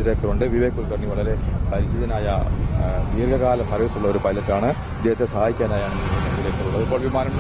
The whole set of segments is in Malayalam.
ഫ്ലൈറ്റ് ഡയറക്ടറുണ്ട് വിവേക് കുൽക്കർണി വളരെ പരിചിതനായ ആ, ദീർഘകാല സർവീസുള്ള ഒരു പൈലറ്റാണ് ഇദ്ദേഹത്തെ സഹായിക്കാനായാണ് ഇതിലേക്കുള്ളത് ഇപ്പോൾ വിമാനം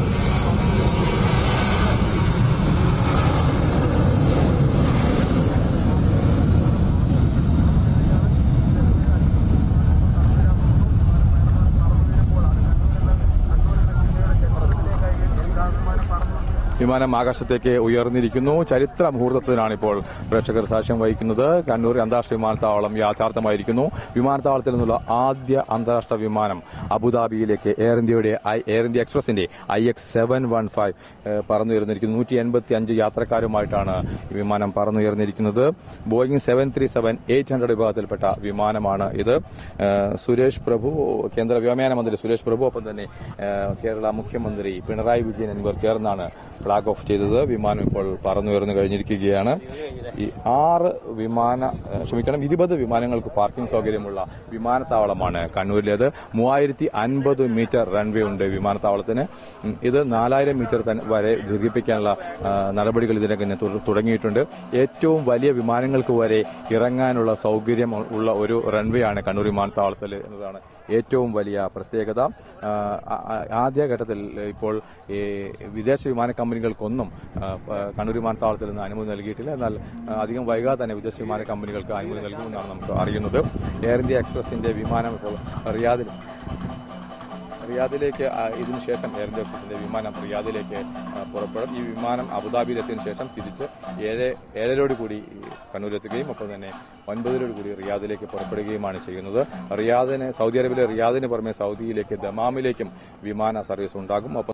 വിമാനം ആകാശത്തേക്ക് ഉയർന്നിരിക്കുന്നു ചരിത്ര മുഹൂർത്തത്തിനാണ് ഇപ്പോൾ പ്രേക്ഷകർ സാക്ഷ്യം വഹിക്കുന്നത് കണ്ണൂർ അന്താരാഷ്ട്ര വിമാനത്താവളം യാഥാർത്ഥ്യമായിരിക്കുന്നു വിമാനത്താവളത്തിൽ നിന്നുള്ള ആദ്യ അന്താരാഷ്ട്ര വിമാനം അബുദാബിയിലേക്ക് എയർ ഇന്ത്യയുടെ ഐ- എയർ ഇന്ത്യ എക്സ്പ്രസിന്റെ I X seven one five പറന്നുയർന്നിരിക്കുന്നു നൂറ്റി എൺപത്തി അഞ്ച് യാത്രക്കാരുമായിട്ടാണ് ഈ വിമാനം പറന്നുയർന്നിരിക്കുന്നത് Boeing seven three seven eight hundred വിഭാഗത്തിൽപ്പെട്ട വിമാനമാണ് ഇത് ഏഹ് സുരേഷ് പ്രഭു കേന്ദ്ര വ്യോമയാന മന്ത്രി സുരേഷ് പ്രഭു ഒപ്പം തന്നെ ഏഹ് കേരള മുഖ്യമന്ത്രി പിണറായി വിജയൻ എന്നിവർ ചേർന്നാണ് ഫ്ളാഗ് ഓഫ് ചെയ്തത് വിമാനം ഇപ്പോൾ പറന്നുയർന്നു കഴിഞ്ഞിരിക്കുകയാണ് ഈ ആറ് വിമാന ഏഹ് ക്ഷമിക്കണം ഇരുപത് വിമാനങ്ങൾക്ക് പാർക്കിംഗ് സൗകര്യമുള്ള വിമാനത്താവളമാണ് കണ്ണൂരിലേത് മൂവായിരത്തി അൻപത് മീറ്റർ റൺവേ ഉണ്ട് വിമാനത്താവളത്തിന് ഉം, ഇത് നാലായിരം മീറ്റർ തന്നെ വരെ ദീർഘിപ്പിക്കാനുള്ള ആ, നടപടികൾ ഇതിനകം തന്നെ തുട- തുടങ്ങിയിട്ടുണ്ട് ഏറ്റവും വലിയ വിമാനങ്ങൾക്ക് വരെ ഇറങ്ങാനുള്ള സൗകര്യം ഉള്ള ഒരു റൺവേ ആണ് കണ്ണൂർ വിമാനത്താവളത്തിൽ എന്നതാണ് ഏറ്റവും വലിയ പ്രത്യേകത ആ, ആ- ആ- ആദ്യഘട്ടത്തിൽ ഇപ്പോൾ ഈ വിദേശ വിമാന കമ്പനികൾക്കൊന്നും ആ, ആ, കണ്ണൂർ വിമാനത്താവളത്തിൽ നിന്ന് അനുമതി നൽകിയിട്ടില്ല എന്നാൽ ആ, അധികം വൈകാതെ തന്നെ വിദേശ വിമാന കമ്പനികൾക്ക് അനുമതി നൽകുമെന്നാണ് നമുക്ക് അറിയുന്നത് എയർ ഇന്ത്യ എക്സ്പ്രസിന്റെ വിമാനം ഇപ്പോൾ റിയാദിൽ റിയാദിലേക്ക് ആ, ഇതിനു ശേഷം എയർ ഇന്ത്യ എക്സ്പ്രസിന്റെ വിമാനം റിയാദിലേക്ക് ആ, പുറപ്പെടും ഈ വിമാനം അബുദാബിയിലെത്തിയതിനു ശേഷം തിരിച്ച് ഏഴ് ഏഴരോട് കൂടി കണ്ണൂരെത്തുകയും ഒപ്പം തന്നെ ഒൻപതിലോട് കൂടി റിയാദിലേക്ക് പുറപ്പെടുകയുമാണ് ചെയ്യുന്നത് റിയാദിന് സൗദി അറേബ്യയിലെ റിയാദിന് പുറമെ സൗദിയിലേക്ക് ദമാമിലേക്കും വിമാന സർവീസ് ഉണ്ടാകും ഒപ്പം